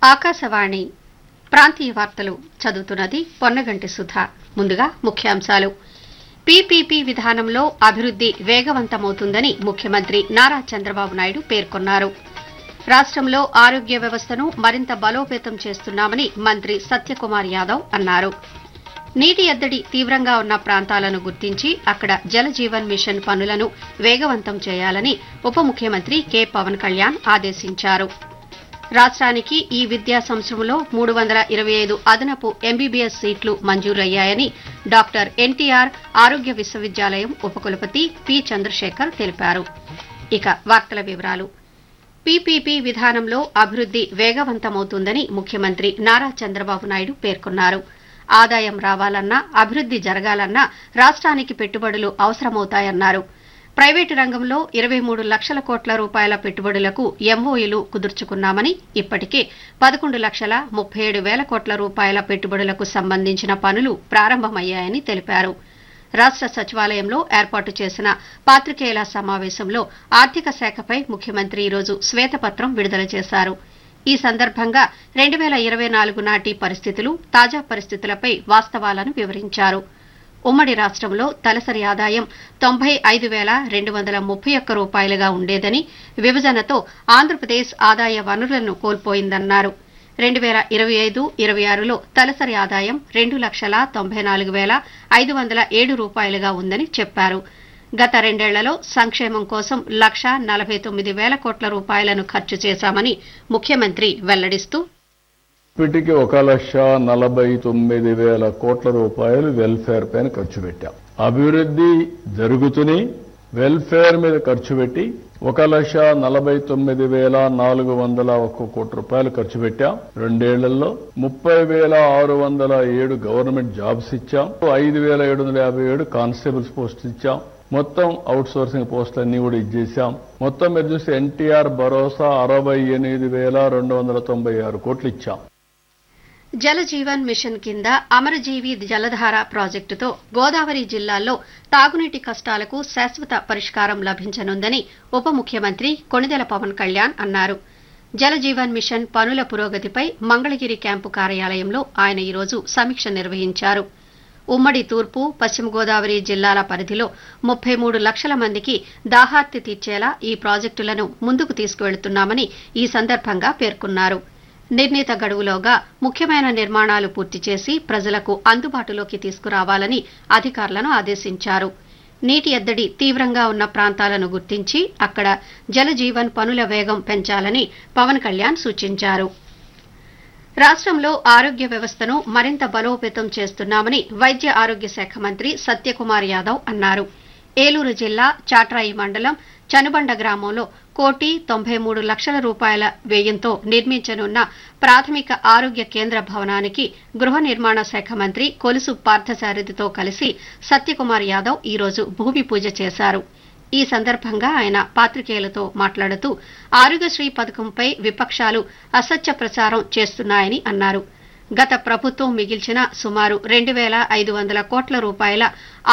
ఆకాశవాణి ప్రాంతీయ వార్తలు చదువుతున్నది పొన్నగంటి సుధ ముందుగా ముఖ్యాంశాలు పీపీపీ విధానంలో అభివృద్ది వేగవంతమవుతుందని ముఖ్యమంత్రి నారా చంద్రబాబు నాయుడు పేర్కొన్నారు రాష్ట్రంలో ఆరోగ్య వ్యవస్థను మరింత బలోపేతం చేస్తున్నామని మంత్రి సత్యకుమార్ యాదవ్ అన్నారు నీటి ఎద్దడి తీవ్రంగా ఉన్న ప్రాంతాలను గుర్తించి అక్కడ జల జీవన్ మిషన్ పనులను వేగవంతం చేయాలని ఉప ముఖ్యమంత్రి కె పవన్ కళ్యాణ్ ఆదేశించారు రాష్ట్రానికి ఈ విద్యా సంవత్సరంలో మూడు వందల ఇరవై ఐదు అదనపు ఎంబీబీఎస్ సీట్లు మంజూరయ్యాయని డాక్టర్ ఎన్టీఆర్ ఆరోగ్య విశ్వవిద్యాలయం ఉపకులపతి పి చంద్రశేఖర్ తెలిపారు ఇక వార్తల వివరాలు పీపీపీ విధానంలో అభివృద్ది వేగవంతమవుతుందని ముఖ్యమంత్రి నారా చంద్రబాబు నాయుడు పేర్కొన్నారు ఆదాయం రావాలన్నా అభివృద్ది జరగాలన్నా రాష్ట్రానికి పెట్టుబడులు అవసరమవుతాయన్నారు ప్రైవేటు రంగంలో ఇరవై మూడు లక్షల కోట్ల రూపాయల పెట్టుబడులకు ఎంఓయూలు కుదుర్చుకున్నామని ఇప్పటికే పదకొండు లక్షల ముప్పై ఏడు వేల కోట్ల రూపాయల పెట్టుబడులకు సంబంధించిన పనులు ప్రారంభమయ్యాయని తెలిపారు రాష్ట్ర సచివాలయంలో ఏర్పాటు చేసిన పాత్రికేయుల సమావేశంలో ఆర్థిక శాఖపై ముఖ్యమంత్రి ఈరోజు శ్వేతపత్రం విడుదల చేశారు ఈ సందర్భంగా రెండు వేల ఇరవై నాలుగు నాటి పరిస్థితులు తాజా పరిస్థితులపై వాస్తవాలను వివరించారు ఉమ్మడి రాష్ట్రంలో తలసరి ఆదాయం తొంభై ఐదు వేల రెండు వందల ముప్పై ఒక్క రూపాయలుగా ఉండేదని విభజనతో ఆంధ్రప్రదేశ్ ఆదాయ వనరులను కోల్పోయిందన్నారు రెండు వేల ఇరవై ఐదు ఇరవై ఆరులో తలసరి ఆదాయం రెండు లక్షల తొంభై నాలుగు వేల ఐదు వందల ఏడు రూపాయలుగా ఉందని చెప్పారు గత రెండేళ్లలో సంక్షేమం కోసం లక్ష నలభై తొమ్మిది వేల కోట్ల రూపాయలను ఖర్చు చేశామని ముఖ్యమంత్రి వెల్లడిస్తూ ఇప్పటికి ఒక లక్ష నలభై తొమ్మిది వేల కోట్ల రూపాయలు వెల్ఫేర్ పైన ఖర్చు పెట్టాం అభివృద్ధి జరుగుతూనే వెల్ఫేర్ మీద ఖర్చు పెట్టి ఒక లక్ష నలభై తొమ్మిది వేల నాలుగు వందల ఒక్క కోటి రూపాయలు ఖర్చు పెట్టాం రెండేళ్లలో ముప్పై వేల ఆరు వందల ఏడు గవర్నమెంట్ జాబ్స్ ఇచ్చాం ఐదు వేల ఏడు వందల యాభై ఏడు కానిస్టేబుల్స్ పోస్టులు ఇచ్చాం మొత్తం అవుట్ సోర్సింగ్ పోస్టులన్నీ కూడా ఇచ్చేసాం మొత్తం మీరు చూస్తే ఎన్టీఆర్ భరోసా అరవై ఎనిమిది వేల రెండు వందల తొంభై ఆరు కోట్లు ఇచ్చాం జల జీవన్ మిషన్ కింద అమరజీవి జలధార ప్రాజెక్టుతో గోదావరి జిల్లాల్లో తాగునీటి కష్టాలకు శాశ్వత పరిష్కారం లభించనుందని ఉప ముఖ్యమంత్రి కొణిదెల పవన్ కళ్యాణ్ అన్నారు జల జీవన్ మిషన్ పనుల పురోగతిపై మంగళగిరి క్యాంపు కార్యాలయంలో ఆయన ఈరోజు సమీక్ష నిర్వహించారు ఉమ్మడి తూర్పు పశ్చిమ గోదావరి జిల్లాల పరిధిలో ముప్పై మూడు లక్షల మందికి దాహార్తి తీర్చేలా ఈ ప్రాజెక్టులను ముందుకు తీసుకువెళుతున్నామని ఈ సందర్భంగా పేర్కొన్నారు నిర్ణీత గడువులోగా ముఖ్యమైన నిర్మాణాలు పూర్తి చేసి ప్రజలకు అందుబాటులోకి తీసుకురావాలని అధికారులను ఆదేశించారు నీటి ఎద్దడి తీవ్రంగా ఉన్న ప్రాంతాలను గుర్తించి అక్కడ జలజీవన్ పనుల వేగం పెంచాలని పవన్ కళ్యాణ్ సూచించారు రాష్ట్రంలో ఆరోగ్య వ్యవస్థను మరింత బలోపేతం చేస్తున్నామని వైద్య ఆరోగ్య శాఖ మంత్రి సత్యకుమార్ యాదవ్ అన్నారు ఏలూరు జిల్లా చాట్రాయి మండలం చనుబండ గ్రామంలో కోటి తొంభై మూడు లక్షల రూపాయల వ్యయంతో నిర్మించనున్న ప్రాథమిక ఆరోగ్య కేంద్ర భవనానికి గృహ నిర్మాణ శాఖ మంత్రి కొలుసు పార్థసారథితో కలిసి సత్యకుమార్ యాదవ్ ఈరోజు భూమి పూజ చేశారు ఈ సందర్భంగా ఆయన పాత్రికేయులతో మాట్లాడుతూ ఆరోగ్యశ్రీ పథకంపై విపక్షాలు అసత్య ప్రచారం చేస్తున్నాయని అన్నారు గత ప్రభుత్వం మిగిల్చిన సుమారు రెండు వేల ఐదు వందల కోట్ల రూపాయల